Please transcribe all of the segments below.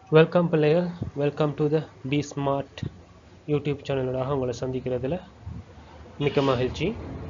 welcome பிள்ளைகள் welcome to the B smart YouTube சேனலோடாக உங்களை சந்திக்கிறதுல மிக்க மகிழ்ச்சி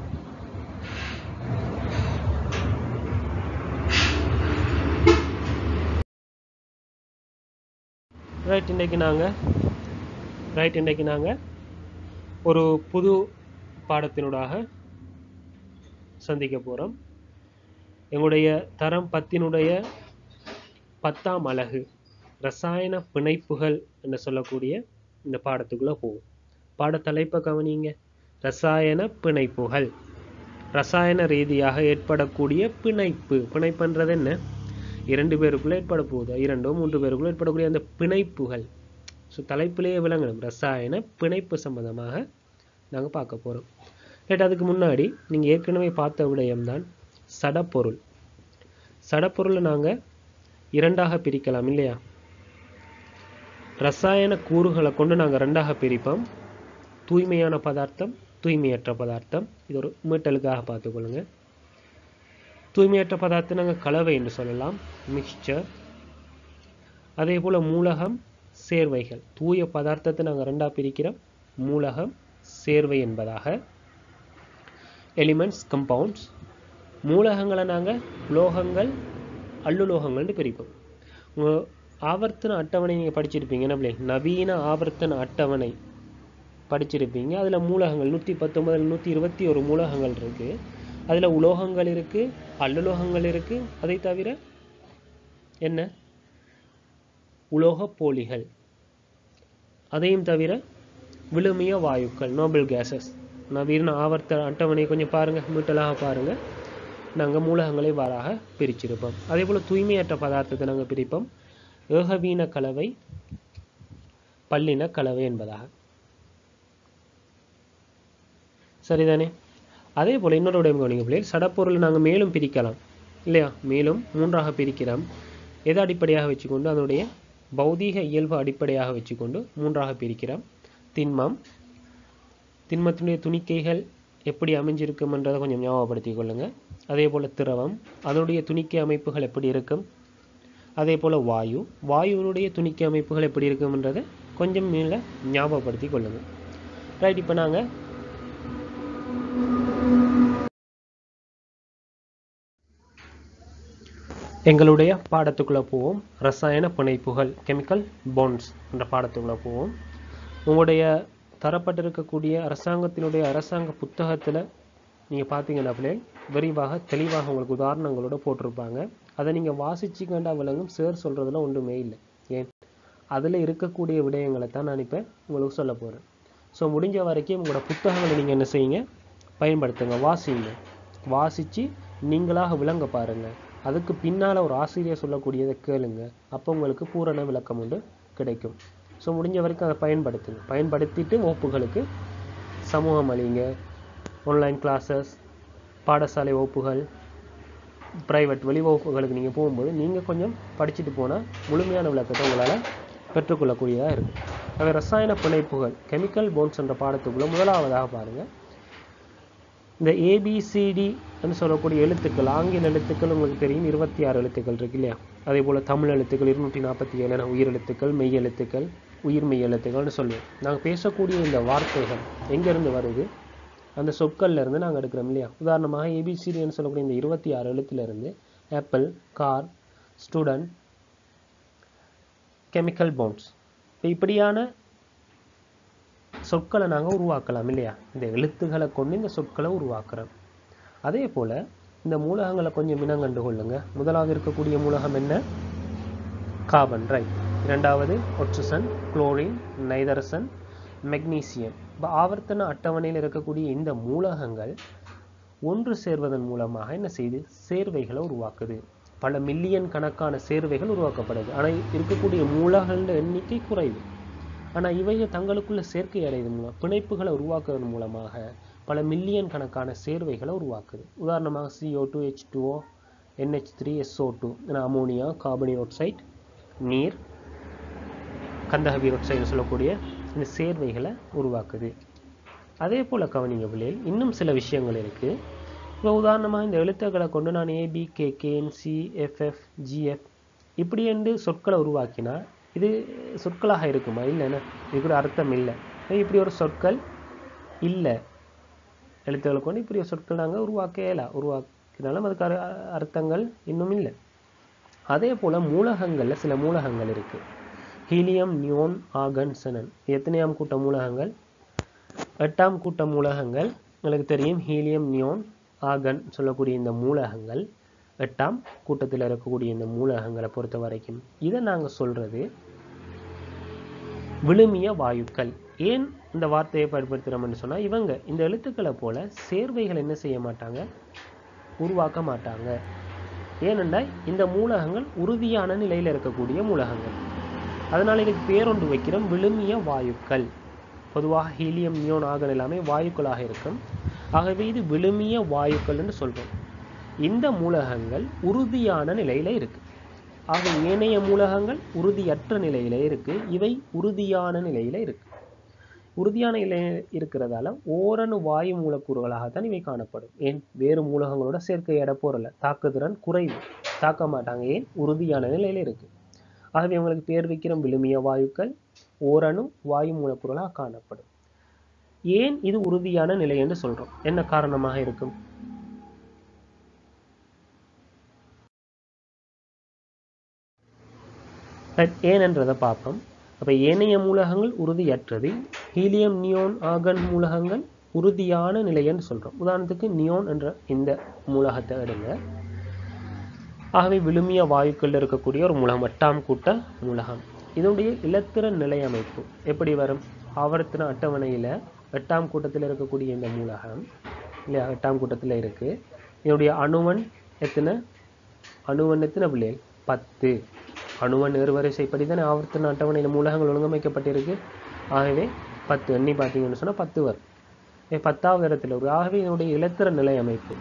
ரைட் இன்றைக்கு நாங்கள் ரைட் இன்றைக்கு நாங்கள் ஒரு புது பாடத்தினூடாக சந்திக்க போகிறோம் எங்களுடைய தரம் பத்தினுடைய பத்தாம் அலகு ரசாயன பிணைப்புகள் என்று சொல்லக்கூடிய இந்த பாடத்துக்குள்ளே போகும் பாடத்தலைப்பை கவனிங்க ரசாயன பிணைப்புகள் ரசாயன ரீதியாக ஏற்படக்கூடிய பிணைப்பு பிணைப்புன்றது என்ன இரண்டு பேருக்குள்ள ஏற்பட போகுது இரண்டோ மூன்று பேருக்குள்ள ஏற்படக்கூடிய அந்த பிணைப்புகள் ஸோ தலைப்பிலேயே விளங்கணும் ரசாயன பிணைப்பு சம்பந்தமாக நாங்கள் பார்க்க போகிறோம் ரைட் அதுக்கு முன்னாடி நீங்கள் ஏற்கனவே பார்த்த விடயம்தான் சடப்பொருள் சடப்பொருளை நாங்கள் இரண்டாக பிரிக்கலாம் இல்லையா ரசாயன கூறுகளை கொண்டு நாங்கள் ரெண்டாக பிரிப்போம் தூய்மையான பதார்த்தம் தூய்மையற்ற பதார்த்தம் இது ஒரு மீட்டலுக்காக பார்த்துக்கொள்ளுங்க தூய்மையற்ற பதார்த்தம் நாங்கள் கலவை என்று சொல்லலாம் மிக்சர் அதே போல் மூலகம் சேர்வைகள் தூய பதார்த்தத்தை நாங்கள் ரெண்டாக பிரிக்கிறோம் மூலகம் சேர்வை என்பதாக எலிமெண்ட்ஸ் கம்பவுண்ட்ஸ் மூலகங்களை நாங்கள் உலோகங்கள் அல்லுலோகங்கள்னு பிரிப்போம் உங்கள் ஆவர்த்தன அட்டவணை நீங்கள் படிச்சிருப்பீங்க என்ன பிள்ளை நவீன ஆவர்த்தன அட்டவணை படிச்சிருப்பீங்க அதில் மூலகங்கள் நூற்றி பத்தொன்பதில் நூற்றி இருபத்தி ஒரு மூலகங்கள் இருக்குது அதில் உலோகங்கள் இருக்குது அல்லுலோகங்கள் இருக்குது அதை தவிர என்ன உலோக போலிகள் அதையும் தவிர விழுமிய வாயுக்கள் நோபல் கேசஸ் நவீன ஆவர்த்தன அட்டவணை கொஞ்சம் பாருங்கள் மீட்டலாக பாருங்கள் நாங்கள் மூலகங்களை வாராக பிரிச்சிருப்போம் அதே போல் தூய்மையற்ற பதார்த்தத்தை நாங்கள் பிரிப்போம் ஏகவீன கலவை பல்லின கலவை என்பதாக சரிதானே அதே போல் இன்னொரு உடையம் கவனிங்க பிள்ளைகள் சடப்பொருள் நாங்கள் மேலும் பிரிக்கலாம் இல்லையா மேலும் மூன்றாக பிரிக்கிறோம் எதை அடிப்படையாக வச்சுக்கொண்டு அதனுடைய பௌதீக இயல்பு அடிப்படையாக வச்சுக்கொண்டு மூன்றாக பிரிக்கிறோம் திண்மம் திண்மத்தினுடைய துணிக்கைகள் எப்படி அமைஞ்சிருக்கும்ன்றதை கொஞ்சம் ஞாபகப்படுத்திக் கொள்ளுங்க அதே போல் திரவம் அதனுடைய துணிக்கை அமைப்புகள் எப்படி இருக்கும் அதே போல் வாயு வாயுவினுடைய துணிக்கை அமைப்புகள் எப்படி இருக்கும்ன்றதை கொஞ்சம் மேலே ஞாபகப்படுத்தி கொள்ளுங்க ரைட் இப்போ நாங்கள் எங்களுடைய பாடத்துக்குள்ளே போவோம் ரசாயன பிணைப்புகள் கெமிக்கல் பாண்ட்ஸ் என்ற பாடத்துக்குள்ளே போவோம் உங்களுடைய தரப்பட்டிருக்கக்கூடிய அரசாங்கத்தினுடைய அரசாங்க புத்தகத்தில் நீங்கள் பார்த்தீங்கன்னா பிள்ளை விரிவாக தெளிவாக உங்களுக்கு உதாரணங்களோட போட்டிருப்பாங்க அதை நீங்கள் வாசிச்சுக்கண்டா விளங்கும் சேர் சொல்கிறதுல ஒன்றுமே இல்லை ஏன் அதில் இருக்கக்கூடிய விடயங்களை தான் நான் இப்போ உங்களுக்கு சொல்ல போகிறேன் ஸோ முடிஞ்ச வரைக்கும் உங்களோட புத்தகங்களை நீங்கள் என்ன செய்யுங்க பயன்படுத்துங்க வாசிங்க வாசித்து நீங்களாக விளங்க பாருங்கள் அதுக்கு பின்னால் ஒரு ஆசிரியர் சொல்லக்கூடியதை கேளுங்க அப்போ உங்களுக்கு பூரண விளக்கம் உண்டு கிடைக்கும் ஸோ முடிஞ்ச வரைக்கும் அதை பயன்படுத்துங்க பயன்படுத்திட்டு வகுப்புகளுக்கு சமூகம் அழிங்க ஆன்லைன் கிளாஸஸ் பாடசாலை வகுப்புகள் ப்ரைவேட் வெளி வகுப்புகளுக்கு நீங்கள் போகும்போது நீங்கள் கொஞ்சம் படிச்சுட்டு போனால் முழுமையான விளக்கத்தை உங்களால் பெற்றுக்கொள்ளக்கூடியதாக இருக்கும் அவை ரசாயன பிணைப்புகள் கெமிக்கல் போன்ஸ் என்ற பாடத்துக்குள்ளே முதலாவதாக பாருங்கள் இந்த ஏபிசிடி சொல்லக்கூடிய எழுத்துக்கள் ஆங்கில எழுத்துக்கள் உங்களுக்கு தெரியும் இருபத்தி ஆறு எழுத்துக்கள் இருக்கு இல்லையா அதே போல் தமிழ் எழுத்துக்கள் இருநூற்றி நாற்பத்தி ஏழு உயிர் எழுத்துக்கள் மெய் எழுத்துக்கள் உயிர்மெய் எழுத்துக்கள்னு சொல்லுவோம் நாங்கள் பேசக்கூடிய இந்த வார்த்தைகள் எங்கேருந்து வருது அந்த சொற்கள்ல இருந்து நாங்கள் எடுக்கிறோம் இல்லையா உதாரணமாக ஏபிசிடின்னு சொல்லக்கூடிய இந்த இருபத்தி ஆறு எழுத்துலேருந்து apple car student chemical pounds இப்போ இப்படியான சொற்களை நாங்கள் உருவாக்கலாம் இல்லையா இந்த எழுத்துக்களை கொண்டு இந்த சொற்களை உருவாக்குறோம் அதே போல் இந்த மூலகங்களை கொஞ்சம் இனங்கண்டு கொள்ளுங்க முதலாவது இருக்கக்கூடிய மூலகம் என்ன கார்பன் ரைட் இரண்டாவது ஒட்சிசன் குளோரின் நைதரசன் மெக்னீசியம் இப்போ ஆவர்த்தன அட்டவணையில் இருக்கக்கூடிய இந்த மூலகங்கள் ஒன்று சேர்வதன் மூலமாக என்ன செய்து சேர்வைகளை உருவாக்குது பல மில்லியன் கணக்கான சேர்வைகள் உருவாக்கப்படுது ஆனால் இருக்கக்கூடிய மூலகங்கள எண்ணிக்கை குறைவு ஆனால் இவைகள் தங்களுக்குள்ள சேர்க்கை அடைவதன் மூலம் பிணைப்புகளை உருவாக்குவதன் மூலமாக பல மில்லியன் கணக்கான சேர்வைகளை உருவாக்குது உதாரணமாக CO two H two O NH three SO two ammonia கார்பனி ஆக்சைட் நீர் கந்தக வீரோக்சைடு சொல்லக்கூடிய இந்த சேர்வைகளை உருவாக்குது அதே போல் கவனிங்க பிள்ளைகள் இன்னும் சில விஷயங்கள் இருக்குது இப்போ உதாரணமாக இந்த எழுத்துக்களை கொண்டு நான் A B K KNC FF GF இப்படி என்று சொற்களை உருவாக்கினா இது சொற்களாக இருக்குமா இல்லைன்னா இதுக்கு ஒரு அர்த்தம் இல்லை இப்படி ஒரு சொற்கள் இல்லை எழுத்துக்களை கொண்டு இப்படி ஒரு சொற்கள் நாங்கள் உருவாக்க இயலாம் உருவாக்கினாலும் அதுக்கு அரு- அர்த்தங்கள் இன்னும் இல்லை அதே போல் மூலகங்களில் சில மூலகங்கள் இருக்குது ஹீலியம் நியோன் ஆகன் செனன் எத்தனையாம் கூட்ட மூலகங்கள் எட்டாம் கூட்ட மூலகங்கள் உங்களுக்கு தெரியும் ஹீலியம் நியோன் ஆகன் சொல்லக்கூடிய இந்த மூலகங்கள் எட்டாம் கூட்டத்தில் இருக்கக்கூடிய இந்த மூலகங்களை பொறுத்த வரைக்கும் இதை நாங்கள் சொல்றது விழுமிய வாயுக்கள் ஏன் இந்த வார்த்தையை பயன்படுத்துகிறோம்னு சொன்னால் இவங்க இந்த எழுத்துக்களை போல சேர்வைகள் என்ன செய்ய மாட்டாங்க உருவாக்க மாட்டாங்க ஏனென்றால் இந்த மூலகங்கள் உறுதியான நிலையில் இருக்கக்கூடிய மூலகங்கள் அதனால் இதுக்கு பேரொன்று வைக்கிறோம் விழுமிய வாயுக்கள் பொதுவாக ஹீலியம் நியோன் ஆகன் எல்லாமே வாயுக்களாக இருக்கும் ஆகவே இது விழுமிய வாயுக்கள்னு சொல்றோம் இந்த மூலகங்கள் உறுதியான நிலையில இருக்கு ஆக ஏனைய மூலகங்கள் உறுதியற்ற நிலையில இருக்கு இவை உறுதியான நிலையில இருக்கு உறுதியான நிலையில் இருக்கிறதால ஓரணு வாயு மூலக்கூறுகளாகத்தான் இவை காணப்படும் ஏன் வேறு மூலகங்களோட சேர்க்கை எடை போறல தாக்குதிறன் குறைவு தாக்க மாட்டாங்க ஏன் உறுதியான நிலையில இருக்கு ஆகவே உங்களுக்கு பேர் வைக்கிற விழுமிய வாயுக்கள் ஓரணு வாயு மூலக்கூறுகளாக காணப்படும் ஏன் இது உறுதியான நிலை என்று சொல்றோம் என்ன காரணமாக இருக்கும் Right, ஏனென்றதை பார்ப்போம் அப்ப ஏனைய மூலகங்கள் உறுதியற்றது ஹீலியம் நியோன் ஆகன் மூலகங்கள் உறுதியான நிலை என்று சொல்றோம் உதாரணத்துக்கு நியோன் என்ற இந்த மூலகத்தை எடுங்க ஆகவே விழுமிய வாயுக்கள் இருக்கக்கூடிய ஒரு மூலகம் எட்டாம் கூட்ட மூலகம் இதனுடைய இலத்திரன் நிலை அமைப்பு எப்படி வரும் ஆவர்த்தன அட்டவணையில எட்டாம் கூட்டத்தில் இருக்கக்கூடிய இந்த மூலகம் இல்லையா எட்டாம் கூட்டத்தில் இருக்கு இதனுடைய அணுவன் எத்தனை அணுவன் எத்தனை பிள்ளைகள் பத்து அணுவன் ஏறுவரிசைப்படி தானே ஆவர்த்தன அட்டவணையில் மூலகங்கள் ஒழுங்கமைக்கப்பட்டிருக்கு ஆகவே பத்து எண்ணி பார்த்தீங்கன்னு சொன்னா பத்து வரும் ஏ, பத்தாவது இடத்துல ஒரு ஆகவே இதனுடைய இலத்திர நிலை அமைப்பு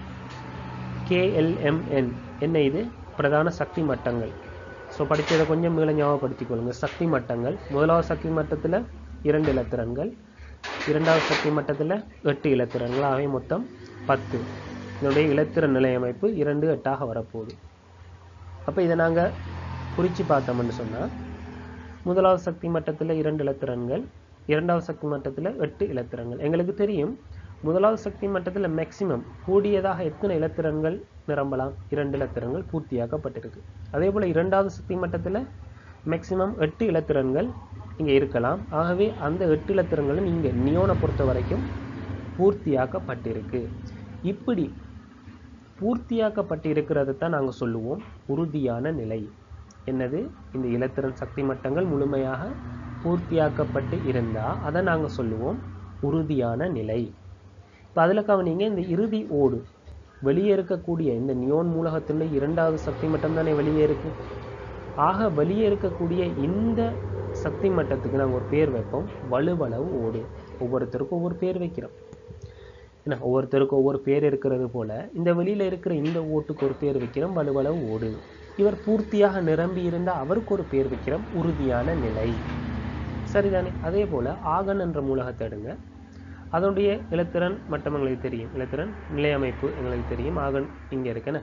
கேஎல்எம்என் என்ன இது பிரதான சக்தி மட்டங்கள் ஸோ படிச்சதை கொஞ்சம் மேலே ஞாபகப்படுத்திக் கொள்ளுங்க சக்தி மட்டங்கள் முதலாவது சக்தி மட்டத்தில் இரண்டு இலத்திரன்கள் இரண்டாவது சக்தி மட்டத்தில் எட்டு இலத்திரன்கள் ஆகவே மொத்தம் பத்து இதனுடைய இலத்திர நிலை அமைப்பு இரண்டு எட்டாக வரப்போகுது அப்போ இதை நாங்கள் குறித்து பார்த்தோம்னு சொன்னால் முதலாவது சக்தி மட்டத்தில் இரண்டு இலத்திரன்கள் இரண்டாவது சக்தி மட்டத்தில் எட்டு இலத்திரன்கள் எங்களுக்கு தெரியும் முதலாவது சக்தி மட்டத்தில் மேக்சிமம் கூடியதாக எத்தனை இலத்திரன்கள் நிரம்பலாம் இரண்டு இலத்திரன்கள் பூர்த்தியாக்கப்பட்டிருக்கு அதே போல் இரண்டாவது சக்தி மட்டத்தில் மேக்சிமம் எட்டு இலத்திரன்கள் இங்கே இருக்கலாம் ஆகவே அந்த எட்டு இலத்திரன்களும் இங்கே நியோனை பொறுத்த வரைக்கும் பூர்த்தியாக்கப்பட்டிருக்கு இப்படி பூர்த்தியாக்கப்பட்டு இருக்கிறதை தான் நாங்கள் சொல்லுவோம் உறுதியான நிலை என்னது இந்த இலத்திரன் சக்தி மட்டங்கள் முழுமையாக பூர்த்தியாக்கப்பட்டு இருந்தால் அதை நாங்கள் சொல்லுவோம் உறுதியான நிலை இப்போ அதில் கவனிங்க இந்த இறுதி ஓடு வெளியே இருக்கக்கூடிய இந்த நியோன் மூலகத்தினுடைய இரண்டாவது சக்தி மட்டம் தானே வெளியே இருக்கு ஆக வெளியே இருக்கக்கூடிய இந்த சக்தி மட்டத்துக்கு நாங்கள் ஒரு பேர் வைப்போம் வலுவளவு ஓடு ஒவ்வொருத்தருக்கும் ஒவ்வொரு பேர் வைக்கிறோம் என்ன ஒவ்வொருத்தருக்கும் ஒவ்வொரு பேர் இருக்கிறது போல இந்த வெளியில இருக்கிற இந்த ஓட்டுக்கு ஒரு பேர் வைக்கிறோம் வலுவளவு ஓடு இவர் பூர்த்தியாக நிரம்பி இருந்தால் அவருக்கு ஒரு பேர் வைக்கிறோம் உறுதியான நிலை சரிதானே அதே போல ஆகன் என்ற மூலகத்தை எடுங்க அதனுடைய இலத்திரன் மட்டம் எங்களுக்கு தெரியும் இலத்திரன் நிலை அமைப்பு எங்களுக்கு தெரியும் ஆகன் இங்க இருக்குன்னு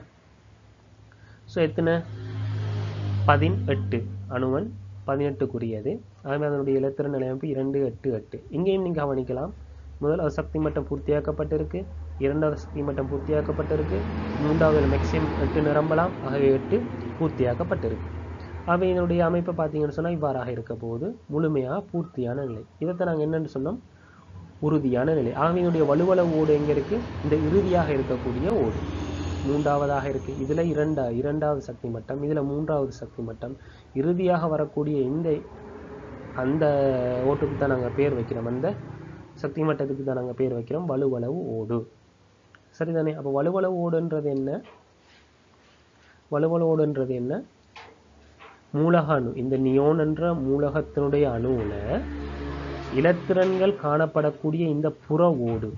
ஸோ எத்தனை பதினெட்டு அணுவன் பதினெட்டுக்குரியது ஆகவே அதனுடைய இலத்திரன் நிலையமைப்பு இரண்டு எட்டு எட்டு இங்கேயும் நீங்கள் கவனிக்கலாம் முதல் சக்தி மட்டம் பூர்த்தியாக்கப்பட்டிருக்கு இரண்டாவது சக்தி மட்டம் பூர்த்தியாக்கப்பட்டிருக்கு மூன்றாவது மேக்சிமம் எட்டு நிரம்பலாம் ஆகவே எட்டு பூர்த்தியாக்கப்பட்டிருக்கு ஆகவே இதனுடைய அமைப்பை பார்த்தீங்கன்னு சொன்னால் இவ்வாறாக இருக்க போகுது முழுமையாக பூர்த்தியான நிலை இதைத்தான் நாங்கள் என்னன்னு சொன்னோம் உறுதியான நிலை ஆகவே இதனுடைய வலுவளவு ஓடு எங்கே இருக்கு இந்த இறுதியாக இருக்கக்கூடிய ஓடு மூன்றாவதாக இருக்கு இதுல இரண்டா இரண்டாவது சக்தி மட்டம் இதுல மூன்றாவது சக்தி மட்டம் இறுதியாக வரக்கூடிய இந்த அந்த ஓட்டுக்கு தான் நாங்கள் பேர் வைக்கிறோம் அந்த சக்தி மட்டத்துக்கு தான் நாங்கள் பேர் வைக்கிறோம் வலுவளவு ஓடு சரிதானே அப்போ வலுவளவு ஓடுன்றது என்ன வலுவளவு ஓடுன்றது என்ன மூலக அணு இந்த நியோன் என்ற மூலகத்தினுடைய அணுவுல இலத்திரன்கள் காணப்படக்கூடிய இந்த புற ஓடு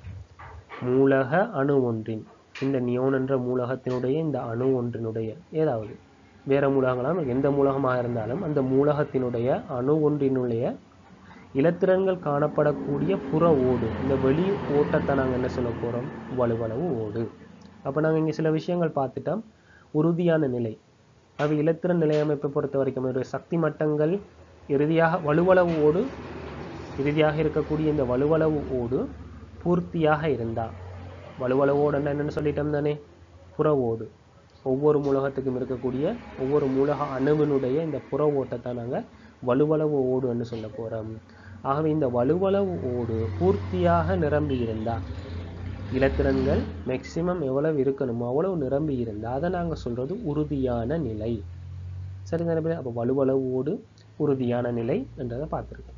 மூலக அணு ஒன்றின் இந்த நியோன் என்ற மூலகத்தினுடைய இந்த அணு ஒன்றினுடைய ஏதாவது வேற மூலகங்களாம் எந்த மூலகமாக இருந்தாலும் அந்த மூலகத்தினுடைய அணு ஒன்றினுடைய இலத்திரன்கள் காணப்படக்கூடிய புற ஓடு இந்த வெளி ஓட்டத்தை நாங்கள் என்ன சொல்ல போறோம் வலுவளவு ஓடு அப்போ நாங்கள் இங்கே சில விஷயங்கள் பார்த்துட்டோம் உறுதியான நிலை அவை இலத்திரன் நிலையமைப்பை பொறுத்த வரைக்கும் ஒரு சக்தி மட்டங்கள் இறுதியாக வலுவளவு ஓடு இறுதியாக இருக்கக்கூடிய இந்த வலுவளவு ஓடு பூர்த்தியாக இருந்தா வலுவளவு ஓடுன்னா என்னன்னு சொல்லிட்டோம் தானே புற ஓடு ஒவ்வொரு மூலகத்துக்கும் இருக்கக்கூடிய ஒவ்வொரு மூலக அணுவினுடைய இந்த புற ஓட்டத்தை நாங்கள் வலுவளவு ஓடுன்னு சொல்ல போகிறோம் ஆகவே இந்த வலுவளவு ஓடு பூர்த்தியாக நிரம்பி இருந்தா இலத்திரன்கள் மேக்சிமம் எவ்வளவு இருக்கணுமோ அவ்வளவு நிரம்பி இருந்தால் அதை நாங்கள் சொல்றது உறுதியான நிலை சரி தானே அப்போ வலுவளவு ஓடு உறுதியான நிலை என்றதை பார்த்துருக்கோம்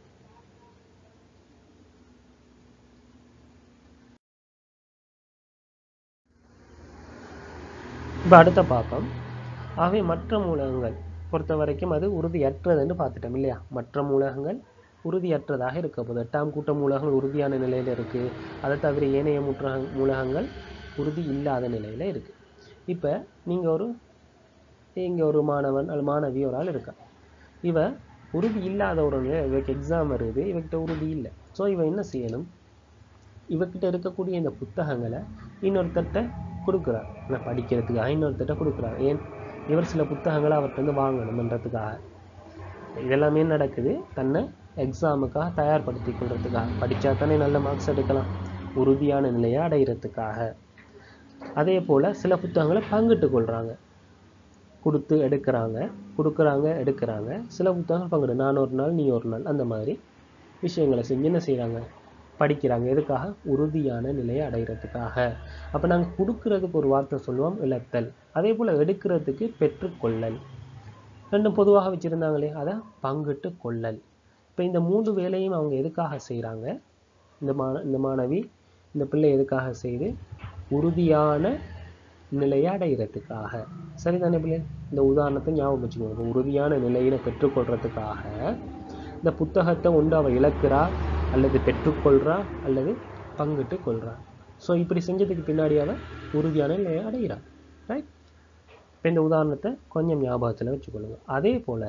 இப்போ அடுத்த பார்ப்போம் ஆகவே மற்ற மூலகங்கள் பொறுத்த வரைக்கும் அது உறுதியற்றதுன்னு பார்த்துட்டோம் இல்லையா மற்ற மூலகங்கள் உறுதியற்றதாக இருக்க போகுது எட்டாம் கூட்ட மூலகங்கள் உறுதியான நிலையில் இருக்கு அதை தவிர ஏனைய முற்ற மூலகங்கள் உறுதி இல்லாத நிலையில் இருக்கு இப்போ நீங்கள் ஒரு இங்கே ஒரு மாணவன் அல்லது மாணவி ஒரு ஆள் இருக்கா இவ உறுதி இல்லாத ஒரு நிலை இவக்கு எக்ஸாம் வருது இவக்கிட்ட உறுதி இல்லை ஸோ இவன் என்ன செய்யணும் இவக்கிட்ட இருக்கக்கூடிய இந்த புத்தகங்களை இன்னொருத்தர்கிட்ட கொடுக்குறார் நான் படிக்கிறதுக்காக இன்னொருத்தர்கிட்ட கொடுக்குறார் ஏன் இவர் சில புத்தகங்களை அவர்கிட்ட வந்து வாங்கணுமன்றதுக்காக இதெல்லாமே நடக்குது தன்னை எக்ஸாமுக்காக தயார்படுத்தி கொள்றதுக்காக படித்தா தானே நல்ல மார்க்ஸ் எடுக்கலாம் உறுதியான நிலையை அடையிறதுக்காக அதே போல் சில புத்தகங்களை பங்கிட்டு கொள்கிறாங்க கொடுத்து எடுக்கிறாங்க கொடுக்குறாங்க எடுக்கிறாங்க சில புத்தகங்கள் பங்கிட்டு நான் ஒரு நாள் நீ ஒரு நாள் அந்த மாதிரி விஷயங்களை செஞ்சு என்ன செய்கிறாங்க படிக்கிறாங்க எதுக்காக உறுதியான நிலையை அடைகிறதுக்காக அப்போ நாங்கள் கொடுக்கறதுக்கு ஒரு வார்த்தை சொல்லுவோம் இழத்தல் அதே போல் எடுக்கிறதுக்கு பெற்றுக்கொள்ளல் ரெண்டும் பொதுவாக வச்சுருந்தாங்களே அதை பங்கிட்டு கொள்ளல் இப்போ இந்த மூன்று வேலையும் அவங்க எதுக்காக செய்கிறாங்க இந்த மான இந்த மாணவி இந்த பிள்ளை எதுக்காக செய்து உறுதியான நிலையை அடைகிறதுக்காக சரிதானே பிள்ளை இந்த உதாரணத்தை ஞாபகம் வச்சுக்கோங்க உறுதியான நிலையில பெற்றுக்கொள்றதுக்காக இந்த புத்தகத்தை ஒன்று அவள் இழக்கிறா அல்லது பெற்றுக்கொள்றா அல்லது பங்கிட்டு கொள்றா ஸோ இப்படி செஞ்சதுக்கு பின்னாடி அவள் உறுதியான நிலையை அடைகிறாள் ரைட் இப்போ இந்த உதாரணத்தை கொஞ்சம் ஞாபகத்தில் வச்சுக்கொள்ளுங்க அதே போல்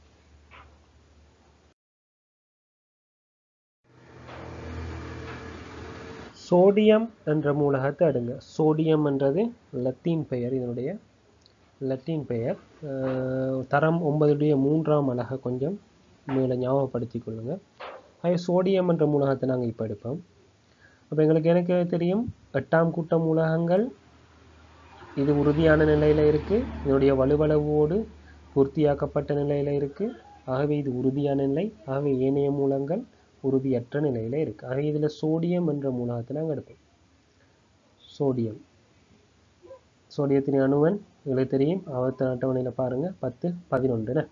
சோடியம் என்ற மூலகத்தை எடுங்க சோடியம் என்றது லத்தீன் பெயர் இதனுடைய லத்தீன் பெயர் அஹ் தரம் ஒன்பதுடைய மூன்றாம் அழகை கொஞ்சம் மேலே ஞாபகப்படுத்திக் கொள்ளுங்க அதே சோடியம் என்ற மூலகத்தை நாங்கள் இப்போ எடுப்போம் அப்போ எங்களுக்கு எனக்கு தெரியும் எட்டாம் கூட்ட மூலகங்கள் இது உறுதியான நிலையில் இருக்குது இதனுடைய வலுவளவோடு பூர்த்தியாக்கப்பட்ட நிலையில் இருக்குது ஆகவே இது உறுதியான நிலை ஆகவே ஏனைய மூலங்கள் உறுதியற்ற நிலையில் இருக்குது ஆகவே இதில் சோடியம் என்ற மூலகத்தை நாங்கள் எடுப்போம் சோடியம் சோடியத்தின் அணுவன் எங்களுக்கு தெரியும் ஆபத்து அட்டவணையில் பாருங்கள் பத்து பதினொன்றுன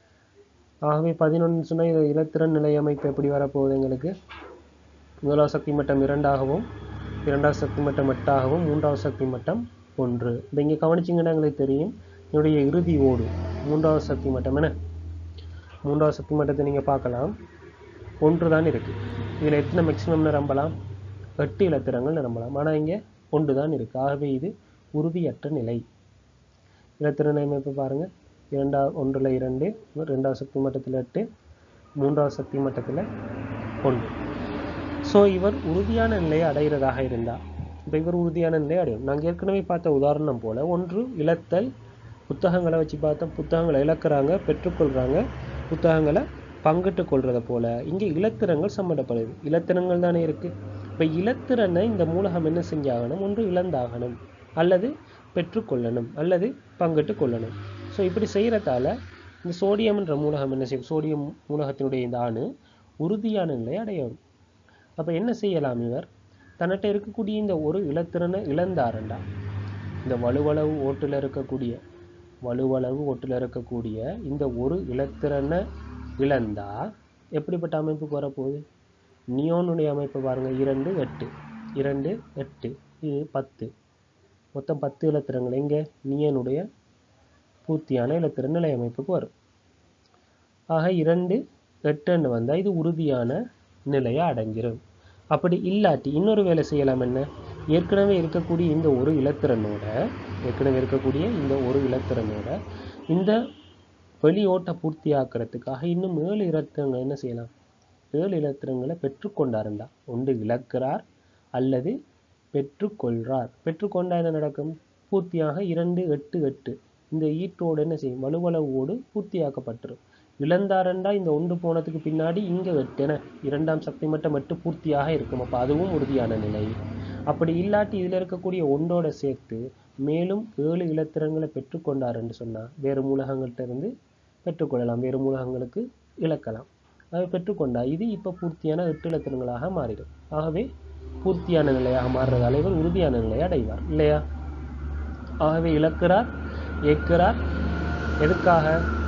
ஆகவே பதினொன்று சொன்னால் இது இலத்திரன் நிலை அமைப்பு எப்படி வரப்போகுது எங்களுக்கு முதலாவது சக்தி மட்டம் இரண்டாகவும் இரண்டாவது சக்தி மட்டம் எட்டாகவும் மூன்றாவது சக்தி மட்டம் ஒன்று இப்போ இங்கே கவனிச்சிங்கன்னா எங்களுக்கு தெரியும் என்னுடைய இறுதி ஓடு மூன்றாவது சக்தி மட்டம் என்ன மூன்றாவது சக்தி மட்டத்தை நீங்கள் பார்க்கலாம் ஒன்று தான் இருக்குது இதில் எத்தனை மேக்ஸிமம் நிரம்பலாம் எட்டு இலத்திரங்கள் நிரம்பலாம் ஆனால் இங்கே ஒன்று தான் இருக்குது ஆகவே இது உறுதியற்ற நிலை இலத்திரன் அமைப்பு பாருங்கள் இரண்டாவது ஒன்றில் இரண்டு ரெண்டாவது சக்தி மட்டத்தில் எட்டு மூன்றாவது சக்தி மட்டத்தில் ஒன்று ஸோ இவர் உறுதியான நிலையை அடைகிறதாக இருந்தால் இப்போ இவர் உறுதியான நிலையை அடையும் நாங்கள் ஏற்கனவே பார்த்த உதாரணம் போல் ஒன்று இழத்தல் புத்தகங்களை வச்சு பார்த்தோம் புத்தகங்களை இழக்கிறாங்க பெற்றுக்கொள்கிறாங்க புத்தகங்களை பங்கிட்டு கொள்றதை போல இங்கே இலத்திரங்கள் சம்மந்தப்படுது இலத்திரங்கள் தானே இருக்குது இப்போ இலத்திரனை இந்த மூலகம் என்ன செஞ்சாகணும் ஒன்று இழந்தாகணும் அல்லது பெற்றுக்கொள்ளணும் அல்லது பங்கிட்டு கொள்ளணும் ஸோ இப்படி செய்கிறதால இந்த சோடியம் என்ற மூலகம் என்ன செய்யும் சோடியம் மூலகத்தினுடைய இந்த அணு உறுதியான நிலையை அடையும் அப்போ என்ன செய்யலாம் இவர் தன்னிட்ட இருக்கக்கூடிய இந்த ஒரு இலத்திறனை இழந்தாரண்டா இந்த வலுவளவு ஓட்டில் இருக்கக்கூடிய வலுவளவு ஓட்டில் இருக்கக்கூடிய இந்த ஒரு இலத்திறனை இழந்தா எப்படிப்பட்ட அமைப்புக்கு வரப்போகுது நியோனுடைய அமைப்பு பாருங்க இரண்டு எட்டு இரண்டு எட்டு இது பத்து மொத்தம் பத்து இலத்திரங்கள் எங்கே நியனுடைய பூர்த்தியான இலத்திரன் நிலை அமைப்புக்கு வரும் ஆக இரண்டு எட்டுன்னு வந்தால் இது உறுதியான நிலையை அடைஞ்சிரும் அப்படி இல்லாட்டி இன்னொரு வேலை செய்யலாம் என்ன ஏற்கனவே இருக்கக்கூடிய இந்த ஒரு இலத்திரனோட ஏற்கனவே இருக்கக்கூடிய இந்த ஒரு இலத்திரனோட இந்த வெளியோட்டை பூர்த்தியாக்குறதுக்காக இன்னும் ஏழு இலத்திரங்கள் என்ன செய்யலாம் ஏழு இலத்திரங்களை பெற்றுக்கொண்டாருண்டா ஒன்று இழக்கிறார் அல்லது பெற்றுக்கொள்றார் பெற்றுக்கொண்டா என்ன நடக்கும் பூர்த்தியாக இரண்டு எட்டு எட்டு இந்த ஈட்டோடு என்ன செய்யும் வலுவளவோடு பூர்த்தியாக்கப்பட்டுரும் இழந்தாரண்டா இந்த ஒன்று போனதுக்கு பின்னாடி இங்க எட்டென இரண்டாம் சக்தி மட்டும் எட்டு பூர்த்தியாக இருக்கும் அப்ப அதுவும் உறுதியான நிலை அப்படி இல்லாட்டி இதுல இருக்கக்கூடிய ஒன்றோட சேர்த்து மேலும் ஏழு இலத்திரங்களை பெற்றுக்கொண்டார் என்று சொன்னா வேறு மூலகங்கள்ட்ட இருந்து பெற்றுக்கொள்ளலாம் வேறு மூலகங்களுக்கு இழக்கலாம் அதை பெற்றுக்கொண்டா இது இப்ப பூர்த்தியான எட்டு இலத்திரங்களாக மாறிடும் ஆகவே பூர்த்தியான நிலையாக மாறுறதால இவர் உறுதியான நிலையை அடைவார் இல்லையா ஆகவே இழக்கிறார் ஏற்கிறார் எதுக்காக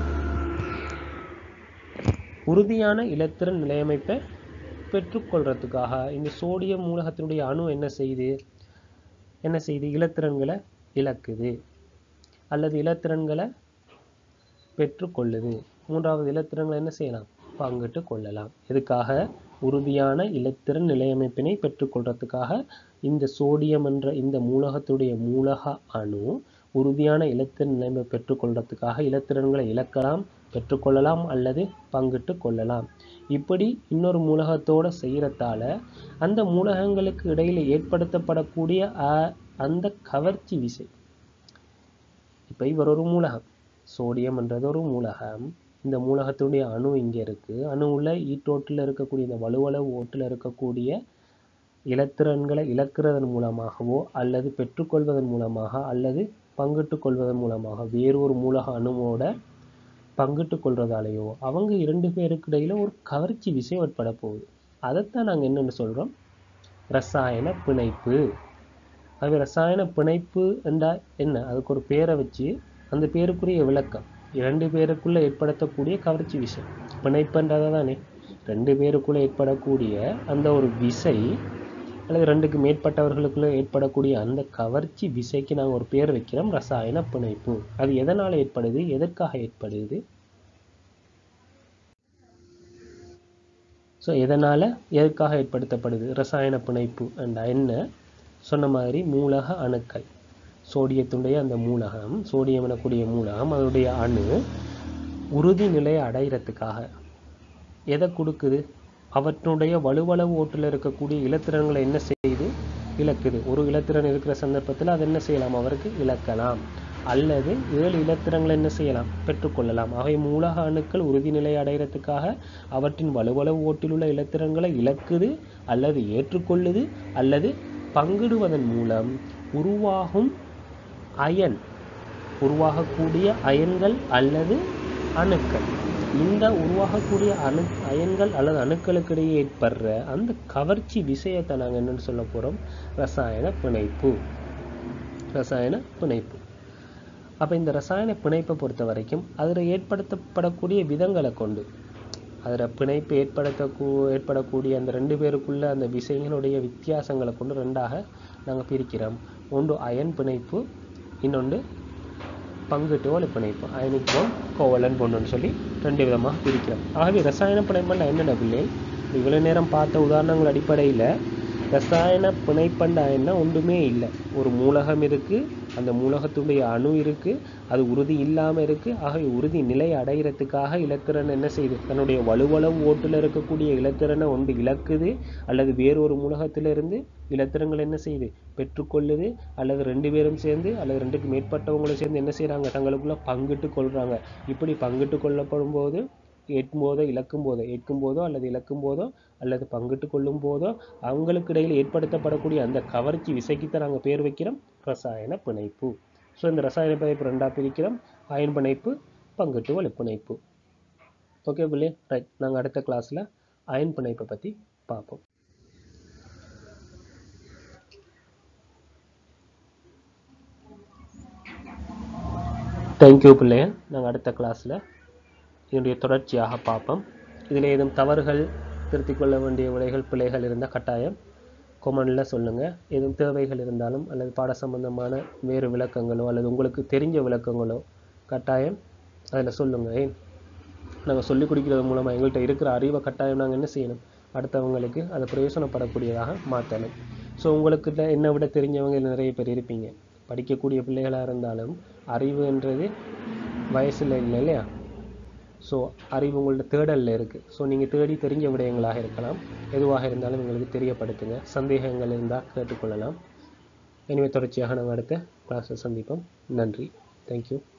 உறுதியான இலத்திரன் நிலையமைப்பை பெற்றுக்கொள்றதுக்காக இந்த சோடியம் மூலகத்தினுடைய அணு என்ன செய்யுது என்ன செய்யுது இலத்திரன்களை இழக்குது அல்லது இலத்திரன்களை பெற்றுக்கொள்ளுது மூன்றாவது இலத்திரன்களை என்ன செய்யலாம் பங்கிட்டு கொள்ளலாம் எதுக்காக உறுதியான இலத்திரன் நிலையமைப்பினை பெற்றுக்கொள்றதுக்காக இந்த சோடியம் என்ற இந்த மூலகத்துடைய மூலக அணு உறுதியான இலத்திரன் நிலைமை பெற்றுக்கொள்றதுக்காக இலத்திரன்களை இழக்கலாம் பெற்றுக்கொள்ளலாம் அல்லது பங்கிட்டு கொள்ளலாம் இப்படி இன்னொரு மூலகத்தோட செய்யறதால அந்த மூலகங்களுக்கு இடையில ஏற்படுத்தப்படக்கூடிய அ- அந்த கவர்ச்சி விசை இப்ப இவர் ஒரு மூலகம் சோடியம் என்றது ஒரு மூலகம் இந்த மூலகத்துடைய அணு இங்க இருக்கு அணுவுல ஈட்டோட்டில் இருக்கக்கூடிய இந்த வலுவளவு ஓட்டுல இருக்கக்கூடிய இலத்திரன்களை இழக்கிறதன் மூலமாகவோ அல்லது பெற்றுக்கொள்வதன் மூலமாக அல்லது பங்கிட்டு கொள்வதன் மூலமாக வேறொரு மூலக அணுவோட பங்கிட்டு கொள்றதாலேயோ அவங்க இரண்டு பேருக்கு இடையில ஒரு கவர்ச்சி விசை ஏற்பட போகுது அதைத்தான் நாங்க என்னன்னு சொல்றோம் ரசாயன பிணைப்பு அது ரசாயன பிணைப்பு என்றா என்ன அதுக்கு ஒரு பேரை வச்சு அந்த பேருக்குரிய விளக்கம் இரண்டு பேருக்குள்ள ஏற்படுத்தக்கூடிய கவர்ச்சி விசை பிணைப்புன்றதை தானே ரெண்டு பேருக்குள்ள ஏற்படக்கூடிய அந்த ஒரு விசை அல்லது ரெண்டுக்கு மேற்பட்டவர்களுக்குள்ள ஏற்படக்கூடிய அந்த கவர்ச்சி விசைக்கு நாங்கள் ஒரு பேர் வைக்கிறோம் ரசாயன பிணைப்பு அது எதனால் ஏற்படுது எதற்காக ஏற்படுது ஸோ எதனால் எதற்காக ஏற்படுத்தப்படுது ரசாயன பிணைப்பு என்ற என்ன சொன்ன மாதிரி மூலக அணுக்கள் சோடியத்துடைய அந்த மூலகம் சோடியம் எனக்கூடிய மூலகம் அதனுடைய அணு உறுதி நிலையை அடையிறதுக்காக எதை கொடுக்குது அவற்றுடைய வலுவளவு ஓட்டில் இருக்கக்கூடிய இலத்திரன்களை என்ன செய்யுது இழக்குது ஒரு இலத்திரன் இருக்கிற சந்தர்ப்பத்தில் அது என்ன செய்யலாம் அவருக்கு இழக்கலாம் அல்லது ஏழு இலத்திரங்களை என்ன செய்யலாம் பெற்றுக்கொள்ளலாம் அவை மூலக அணுக்கள் உறுதிநிலை அடைகிறதுக்காக அவற்றின் வலுவளவு ஓட்டில் உள்ள இலத்திரன்களை இழக்குது அல்லது ஏற்றுக்கொள்ளுது அல்லது பங்கிடுவதன் மூலம் உருவாகும் அயன் உருவாகக்கூடிய அயன்கள் அல்லது அணுக்கள் இந்த உருவாகக்கூடிய அணு அயன்கள் அல்லது அணுக்களுக்கு இடையே ஏற்படுற அந்த கவர்ச்சி விஷயத்தை நாங்கள் என்னன்னு சொல்ல போறோம் ரசாயன பிணைப்பு ரசாயன பிணைப்பு அப்ப இந்த ரசாயன பிணைப்பை பொறுத்த வரைக்கும் அதில் ஏற்படுத்தப்படக்கூடிய விதங்களை கொண்டு அதில் பிணைப்பு ஏற்படுத்த ஏற்படக்கூடிய அந்த ரெண்டு பேருக்குள்ள அந்த விசைகளுடைய வித்தியாசங்களை கொண்டு ரெண்டாக நாங்கள் பிரிக்கிறோம் ஒன்று அயன் பிணைப்பு இன்னொன்று பங்குட்டு ஒளி பிணைப்பு அயனிக் போன் கோவலன் போன்னு சொல்லி ரெண்டு விதமாக பிரிக்கிறோம் ஆகவே ரசாயன பிணைப்புண்டா என்னென்ன பிள்ளை இவ்வளோ நேரம் பார்த்த உதாரணங்கள் அடிப்படையில் ரசாயன பிணைப்பண்டா என்ன ஒன்றுமே இல்லை ஒரு மூலகம் இருக்கு அந்த மூலகத்துடைய அணு இருக்கு அது உறுதி இல்லாம இருக்கு ஆகவே உறுதி நிலை அடைகிறதுக்காக இலத்திரன் என்ன செய்யுது தன்னுடைய வலுவளவு ஓட்டுல இருக்கக்கூடிய இலத்திரனை ஒன்று இழக்குது அல்லது வேறொரு மூலகத்திலிருந்து இலத்திரங்கள் என்ன செய்யுது பெற்றுக்கொள்ளுது அல்லது ரெண்டு பேரும் சேர்ந்து அல்லது ரெண்டுக்கு மேற்பட்டவங்களும் சேர்ந்து என்ன செய்றாங்க தங்களுக்குள்ள பங்கிட்டு கொள்றாங்க இப்படி பங்கிட்டு கொள்ளப்படும் போது ஏற்கும் போதோ இழக்கும் போதோ ஏற்கும் போதோ அல்லது இழக்கும் போதோ அல்லது பங்கிட்டு கொள்ளும் போதோ அவங்களுக்கு இடையில் ஏற்படுத்தப்படக்கூடிய அந்த கவர்ச்சி விசைக்குத்தான் நாங்கள் பேர் வைக்கிறோம் ரசாயன பிணைப்பு ஸோ இந்த ரசாயன பிணைப்பு ரெண்டா பிரிக்கிறோம் அயன் பிணைப்பு பங்கிட்டு வலி பிணைப்பு ஓகே பிள்ளை ரைட் நாங்கள் அடுத்த கிளாஸில் அயன் பிணைப்பை பற்றி பார்ப்போம் தேங்க்யூ பிள்ளைய நாங்கள் அடுத்த கிளாஸில் இதனுடைய தொடர்ச்சியாக பார்ப்போம் இதில் ஏதும் தவறுகள் திருத்திக் கொள்ள வேண்டிய விடைகள் பிழைகள் இருந்தால் கட்டாயம் கொமெண்டில் சொல்லுங்கள் எதுவும் தேவைகள் இருந்தாலும் அல்லது பாட சம்பந்தமான வேறு விளக்கங்களோ அல்லது உங்களுக்கு தெரிஞ்ச விளக்கங்களோ கட்டாயம் அதில் சொல்லுங்கள் ஏன் நாங்கள் சொல்லிக் கொடுக்கிறது மூலமாக எங்கள்கிட்ட இருக்கிற அறிவை கட்டாயம் நாங்கள் என்ன செய்யணும் அடுத்தவங்களுக்கு அதை பிரயோசனப்படக்கூடியதாக மாற்றணும் ஸோ உங்களுக்கு என்னை விட தெரிஞ்சவங்க நிறைய பேர் இருப்பீங்க படிக்கக்கூடிய பிள்ளைகளாக இருந்தாலும் அறிவுன்றது வயசில் இல்லை இல்லையா ஸோ அறிவு உங்கள்ட்ட தேடலில் இருக்குது ஸோ நீங்கள் தேடி தெரிஞ்ச விடயங்களாக இருக்கலாம் எதுவாக இருந்தாலும் எங்களுக்கு தெரியப்படுத்துங்க சந்தேகங்கள் இருந்தால் கேட்டுக்கொள்ளலாம் எனவே தொடர்ச்சியாக நாங்கள் அடுத்த கிளாஸில் சந்திப்போம் நன்றி தேங்க்யூ